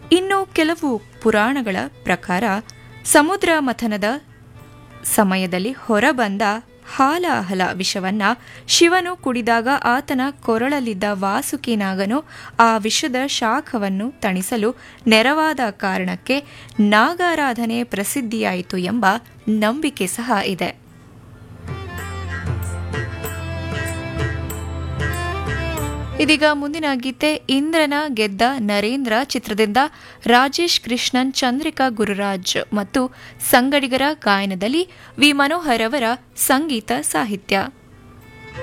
ಇನ್ನು ಕೆಲವು ಪುರಾಣಗಳ ಪ್ರಕಾರ ಸಮುದ್ರ ಮಥನದ ಸಮಯದಲ್ಲಿ ಹೊರಬಂದ ಹಾಲಾಹಲ ವಿಷವನ್ನ ಶಿವನು ಕುಡಿದಾಗ ಆತನ ಕೊರಳಲ್ಲಿದ್ದ ವಾಸುಕಿ ನಾಗನು ಆ ವಿಷದ ಶಾಖವನ್ನು ತಣಿಸಲು ನೆರವಾದ ಕಾರಣಕ್ಕೆ ನಾಗಾರಾಧನೆ ಪ್ರಸಿದ್ಧಿಯಾಯಿತು ಎಂಬ ನಂಬಿಕೆ ಸಹ ಇದೆ ಇದೀಗ ಮುಂದಿನ ಗೀತೆ ಇಂದ್ರನ ಗೆದ್ದ ನರೇಂದ್ರ ಚಿತ್ರದಿಂದ ರಾಜೇಶ್ ಕೃಷ್ಣನ್ ಚಂದ್ರಿಕಾ ಗುರುರಾಜ್ ಮತ್ತು ಸಂಗಡಿಗರ ಗಾಯನದಲ್ಲಿ ವಿ ಮನೋಹರ್ ಅವರ ಸಂಗೀತ ಸಾಹಿತ್ಯ